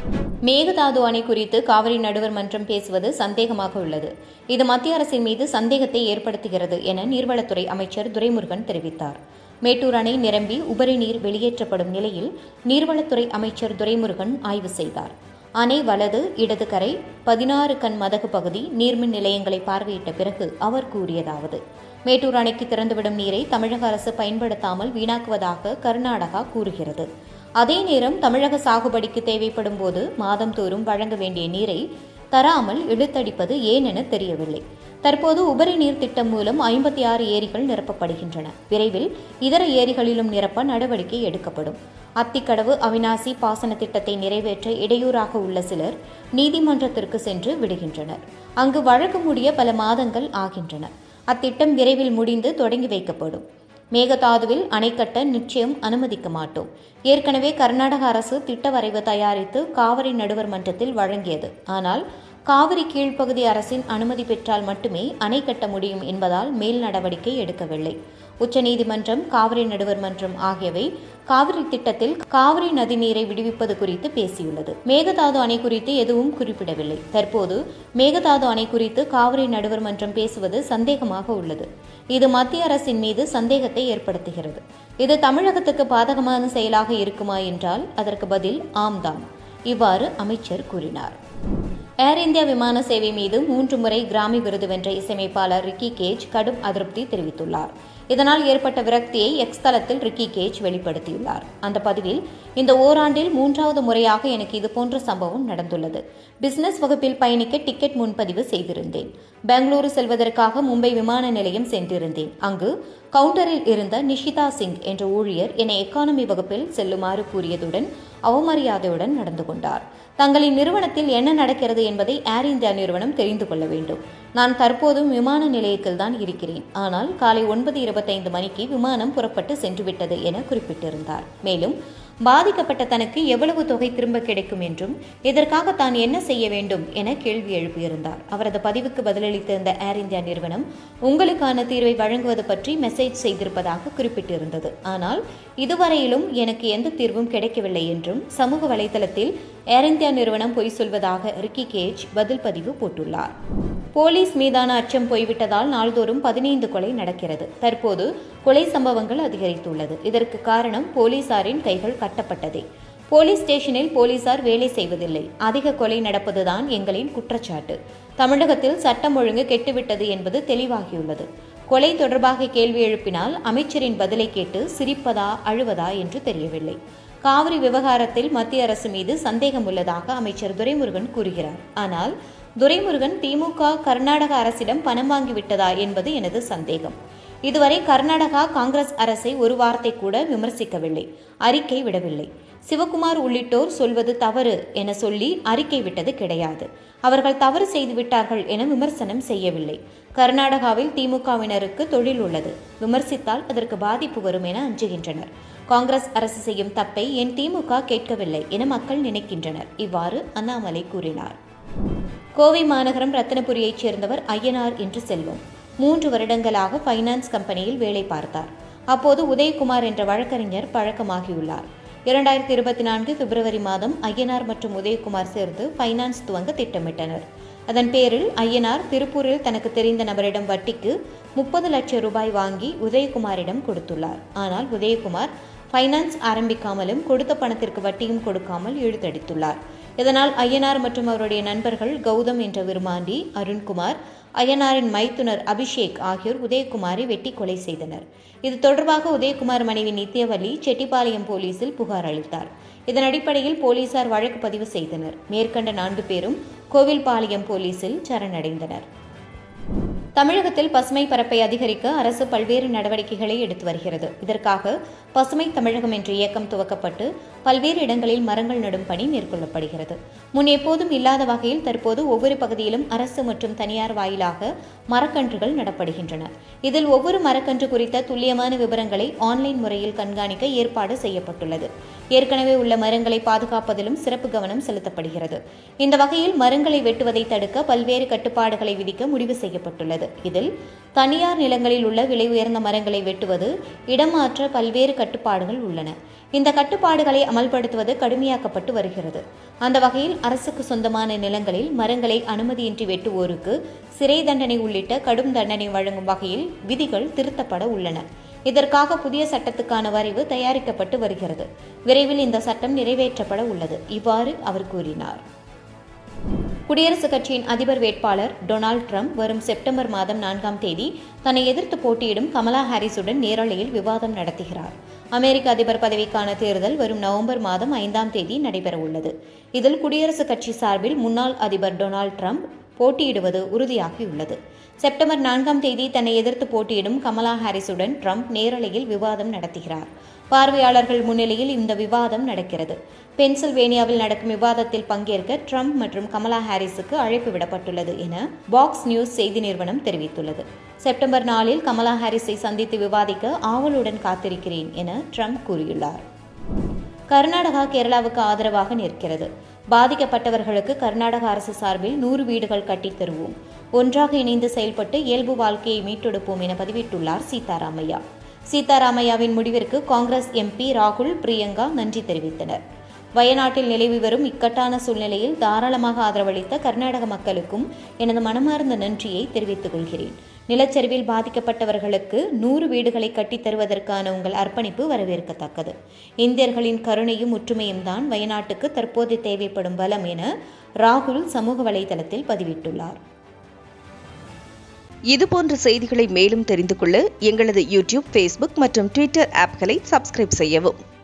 மேகதாது அணை குறித்து காவிரி நடுவர் மன்றம் பேசுவது சந்தேகமாக உள்ளது இது மத்திய அரசின் மீது சந்தேகத்தை ஏற்படுத்துகிறது என நீர்வளத்துறை அமைச்சர் துரைமுருகன் தெரிவித்தார் மேட்டூர் அணை நிரம்பி உபரி நீர் வெளியேற்றப்படும் நிலையில் நீர்வளத்துறை அமைச்சர் துரைமுருகன் ஆய்வு செய்தார் அணை வலது இடது கரை பதினாறு கண் மதகு பகுதி நீர்மின் நிலையங்களை பார்வையிட்ட பிறகு அவர் கூறியதாவது மேட்டூர் அணைக்கு திறந்துவிடும் நீரை தமிழக அரசு பயன்படுத்தாமல் வீணாக்குவதாக கர்நாடகா கூறுகிறது அதே நேரம் தமிழக சாகுபடிக்கு தேவைப்படும் போது மாதந்தோறும் வழங்க வேண்டிய நீரை தராமல் இழுத்தடிப்பது ஏன் என தெரியவில்லை தற்போது உபரி நீர் திட்டம் மூலம் ஐம்பத்தி ஆறு ஏரிகள் நிரப்பப்படுகின்றன விரைவில் இதர ஏரிகளிலும் நிரப்ப நடவடிக்கை எடுக்கப்படும் அத்திக்கடவு அவினாசி பாசன திட்டத்தை நிறைவேற்ற இடையூறாக உள்ள சிலர் நீதிமன்றத்திற்கு சென்று விடுகின்றனர் அங்கு வழக்கு முடிய பல மாதங்கள் ஆகின்றன அத்திட்டம் விரைவில் முடிந்து தொடங்கி வைக்கப்படும் மேகதாதுவில் அணை கட்ட நிச்சயம் அனுமதிக்க மாட்டோம் ஏற்கனவே கர்நாடக அரசு திட்ட வரைவு தயாரித்து காவிரி நடுவர் மன்றத்தில் வழங்கியது ஆனால் காவிரி கீழ்ப்பகுதி அரசின் அனுமதி பெற்றால் மட்டுமே அணை கட்ட முடியும் என்பதால் மேல் நடவடிக்கை எடுக்கவில்லை உச்சநீதிமன்றம் காவிரி நடுவர் மன்றம் ஆகியவை காவிரி திட்டத்தில் காவிரி நதிநீரை விடுவிப்பது குறித்து பேசியுள்ளது மேகதாது அணை குறித்து எதுவும் குறிப்பிடவில்லை தற்போது மேகதாது அணை குறித்து காவிரி நடுவர் மன்றம் பேசுவது சந்தேகமாக உள்ளது இது மத்திய அரசின் மீது சந்தேகத்தை ஏற்படுத்துகிறது இது தமிழகத்துக்கு பாதகமான செயலாக இருக்குமா என்றால் அதற்கு பதில் ஆம்தான் இவ்வாறு அமைச்சர் கூறினார் ஏர் இந்தியா விமான சேவை மீது மூன்று முறை கிராமி விருது வென்ற இசையமைப்பாளர் ரிக்கி கேஜ் கடும் அதிருப்தி தெரிவித்துள்ளார் இதனால் ஏற்பட்ட விரக்தியை எக்ஸ் தளத்தில் ரிக்கி கேஜ் வெளிப்படுத்தியுள்ளார் அந்த பதிவில் இந்த ஓராண்டில் மூன்றாவது முறையாக எனக்கு இதுபோன்ற சம்பவம் நடந்துள்ளது பிசினஸ் வகுப்பில் பயணிக்க டிக்கெட் முன்பதிவு செய்திருந்தேன் பெங்களூரு செல்வதற்காக மும்பை விமான நிலையம் சென்றிருந்தேன் அங்கு கவுண்டரில் இருந்த நிஷிதா சிங் என்ற ஊழியர் என்னை எக்கானமி வகுப்பில் செல்லுமாறு கூறியதுடன் அவமரியாதையுடன் நடந்து கொண்டார் தங்களின் நிறுவனத்தில் என்ன நடக்கிறது என்பதை ஏர் இந்தியா நிறுவனம் தெரிந்து கொள்ள வேண்டும் நான் தற்போதும் விமான நிலையத்தில் தான் இருக்கிறேன் ஆனால் காலை ஒன்பது இருபத்தைந்து மணிக்கு விமானம் புறப்பட்டு சென்றுவிட்டது என குறிப்பிட்டிருந்தார் மேலும் பாதிக்கப்பட்ட தனக்கு எவ்வளவு தொகை திரும்ப கிடைக்கும் என்றும் இதற்காக தான் என்ன செய்ய வேண்டும் என கேள்வி எழுப்பியிருந்தார் அவரது பதிவுக்கு பதிலளித்திருந்த ஏர் இந்தியா நிறுவனம் உங்களுக்கான தீர்வை வழங்குவது பற்றி மெசேஜ் செய்திருப்பதாக குறிப்பிட்டிருந்தது ஆனால் இதுவரையிலும் எனக்கு எந்த தீர்வும் கிடைக்கவில்லை என்றும் சமூக வலைதளத்தில் ஏர் இந்தியா நிறுவனம் பொய் சொல்வதாக ரிக்கி கேஜ் பதில் பதிவு போட்டுள்ளார் போலீஸ் மீதான அச்சம் போய்விட்டதால் நாள்தோறும் பதினைந்து கொலை நடக்கிறது தற்போது கொலை சம்பவங்கள் அதிகரித்துள்ளது இதற்கு காரணம் போலீசாரின் கைகள் கட்டப்பட்டதே போலீஸ் ஸ்டேஷனில் போலீசார் வேலை செய்வதில்லை அதிக கொலை நடப்பதுதான் எங்களின் குற்றச்சாட்டு தமிழகத்தில் சட்டம் ஒழுங்கு கெட்டுவிட்டது என்பது தெளிவாகியுள்ளது கொலை தொடர்பாக கேள்வி எழுப்பினால் அமைச்சரின் பதிலை கேட்டு சிரிப்பதா அழுவதா என்று தெரியவில்லை காவிரி விவகாரத்தில் மத்திய அரசு மீது சந்தேகம் உள்ளதாக அமைச்சர் துரைமுருகன் கூறுகிறார் ஆனால் துரைமுருகன் திமுக கர்நாடக அரசிடம் பணம் வாங்கிவிட்டதா என்பது எனது சந்தேகம் இதுவரை கர்நாடகா காங்கிரஸ் அரசை ஒரு வார்த்தை கூட விமர்சிக்கவில்லை அறிக்கை விடவில்லை சிவகுமார் உள்ளிட்டோர் சொல்வது தவறு என சொல்லி அறிக்கை விட்டது கிடையாது அவர்கள் தவறு செய்து விட்டார்கள் என விமர்சனம் செய்யவில்லை கர்நாடகாவில் திமுகவினருக்கு தொழில் உள்ளது விமர்சித்தால் அதற்கு பாதிப்பு வரும் என அஞ்சுகின்றனர் காங்கிரஸ் அரசு செய்யும் தப்பை என் திமுக கேட்கவில்லை என மக்கள் நினைக்கின்றனர் இவ்வாறு அண்ணாமலை கூறினார் கோவை மாநகரம் ரத்தினபுரியைச் சேர்ந்தவர் ஐயனார் என்று செல்வம் மூன்று வருடங்களாக ஃபைனான்ஸ் கம்பெனியில் வேலை பார்த்தார் அப்போது உதயகுமார் என்ற வழக்கறிஞர் பழக்கமாகியுள்ளார் இரண்டாயிரத்தி இருபத்தி நான்கு பிப்ரவரி மாதம் ஐயனார் மற்றும் உதயகுமார் சேர்ந்து ஃபைனான்ஸ் துவங்க திட்டமிட்டனர் அதன் பேரில் ஐயனார் திருப்பூரில் தனக்கு தெரிந்த நபரிடம் வட்டிக்கு முப்பது லட்சம் ரூபாய் வாங்கி உதயகுமாரிடம் கொடுத்துள்ளார் ஆனால் உதயகுமார் ஃபைனான்ஸ் ஆரம்பிக்காமலும் கொடுத்த பணத்திற்கு வட்டியும் கொடுக்காமல் இழுத்தடித்துள்ளார் இதனால் ஐயனார் மற்றும் அவருடைய நண்பர்கள் கௌதம் என்ற விருமாண்டி அருண்குமார் ஐயனாரின் மைத்துனர் அபிஷேக் ஆகியோர் உதயகுமாரை வெட்டி கொலை செய்தனர் இது தொடர்பாக உதயகுமார் மனைவி நித்யவல்லி செட்டிப்பாளையம் போலீசில் புகார் அளித்தார் இதன் அடிப்படையில் போலீசார் வழக்கு பதிவு செய்தனர் மேற்கண்ட நான்கு பேரும் கோவில்பாளையம் போலீசில் சரணடைந்தனர் தமிழகத்தில் பசுமை பரப்பை அதிகரிக்க அரசு பல்வேறு நடவடிக்கைகளை எடுத்து வருகிறது இதற்காக பசுமை தமிழகம் என்ற இயக்கம் துவக்கப்பட்டு பல்வேறு இடங்களில் மரங்கள் நடும் பணி மேற்கொள்ளப்படுகிறது முன் எப்போதும் இல்லாத வகையில் தற்போது ஒவ்வொரு பகுதியிலும் அரசு மற்றும் தனியார் வாயிலாக மரக்கன்றுகள் நடப்படுகின்றன இதில் ஒவ்வொரு மரக்கன்று குறித்த துல்லியமான விவரங்களை ஆன்லைன் முறையில் கண்காணிக்க ஏற்பாடு செய்யப்பட்டுள்ளது ஏற்கனவே உள்ள மரங்களை பாதுகாப்பதிலும் சிறப்பு கவனம் செலுத்தப்படுகிறது இந்த வகையில் மரங்களை வெட்டுவதை தடுக்க பல்வேறு கட்டுப்பாடுகளை விதிக்க முடிவு செய்யப்பட்டுள்ளது இதில் தனியார் நிலங்களில் உள்ள விலை உயர்ந்த மரங்களை வெட்டுவது இடமாற்ற பல்வேறு கட்டுப்பாடுகள் உள்ளன இந்த கட்டுப்பாடுகளை அமல்படுத்துவது கடுமையாக்கப்பட்டு வருகிறது அந்த வகையில் அரசுக்கு சொந்தமான நிலங்களில் மரங்களை அனுமதியின்றி வெட்டுவோருக்கு சிறை தண்டனை உள்ளிட்ட கடும் தண்டனை வழங்கும் வகையில் விதிகள் திருத்தப்பட உள்ளன இதற்காக புதிய சட்டத்துக்கான வரைவு தயாரிக்கப்பட்டு வருகிறது விரைவில் இந்த சட்டம் நிறைவேற்றப்பட உள்ளது இவ்வாறு அவர் கூறினார் குடியரசுக் கட்சியின் அதிபர் வேட்பாளர் டொனால்ட் ட்ரம்ப் வரும் செப்டம்பர் மாதம் நான்காம் தேதி தன்னை எதிர்த்து போட்டியிடும் கமலா ஹாரிஸுடன் நேரலையில் விவாதம் நடத்துகிறார் அமெரிக்க அதிபர் பதவிக்கான தேர்தல் வரும் நவம்பர் மாதம் ஐந்தாம் தேதி நடைபெறவுள்ளது இதில் குடியரசுக் கட்சி சார்பில் முன்னாள் அதிபர் டொனால்ட் ட்ரம்ப் போட்டியிடுவது உறுதியாகியுள்ளது செப்டம்பர் நான்காம் தேதி தன்னை எதிர்த்து போட்டியிடும் கமலா ஹாரிஸுடன் ட்ரம்ப் நேரலையில் விவாதம் நடத்துகிறார் பார்வையாளர்கள் முன்னிலையில் இந்த விவாதம் நடக்கிறது பென்சில்வேனியாவில் நடக்கும் விவாதத்தில் பங்கேற்க ட்ரம்ப் மற்றும் கமலா ஹாரிஸுக்கு அழைப்பு விடப்பட்டுள்ளது என பாக்ஸ் நியூஸ் செய்தி நிறுவனம் தெரிவித்துள்ளது செப்டம்பர் நாலில் கமலா ஹாரிஸை சந்தித்து விவாதிக்க ஆவலுடன் காத்திருக்கிறேன் என ட்ரம்ப் கூறியுள்ளார் கர்நாடகா கேரளாவுக்கு ஆதரவாக நிற்கிறது பாதிக்கப்பட்டவர்களுக்கு கர்நாடக அரசு சார்பில் நூறு வீடுகள் கட்டித் தருவோம் ஒன்றாக இணைந்து செயல்பட்டு இயல்பு வாழ்க்கையை மீட்டெடுப்போம் என பதிவிட்டுள்ளார் சீதாராமையா சீதாராமையாவின் முடிவிற்கு காங்கிரஸ் எம்பி ராகுல் பிரியங்கா நன்றி தெரிவித்தனர் வயநாட்டில் நிலவி வரும் இக்கட்டான சூழ்நிலையில் தாராளமாக ஆதரவளித்த கர்நாடக மக்களுக்கும் எனது மனமார்ந்த நன்றியை தெரிவித்துக் கொள்கிறேன் நிலச்சரிவில் பாதிக்கப்பட்டவர்களுக்கு நூறு வீடுகளை கட்டித் தருவதற்கான உங்கள் அர்ப்பணிப்பு வரவேற்கத்தக்கது இந்தியர்களின் கருணையும் ஒற்றுமையும் தான் வயநாட்டுக்கு தற்போது தேவைப்படும் பலம் என ராகுல் சமூக வலைதளத்தில் பதிவிட்டுள்ளார் இதுபோன்ற செய்திகளை மேலும் தெரிந்து கொள்ள எங்களது யூடியூப் ஃபேஸ்புக் மற்றும் ட்விட்டர் ஆப்களை சப்ஸ்கிரைப் செய்யவும்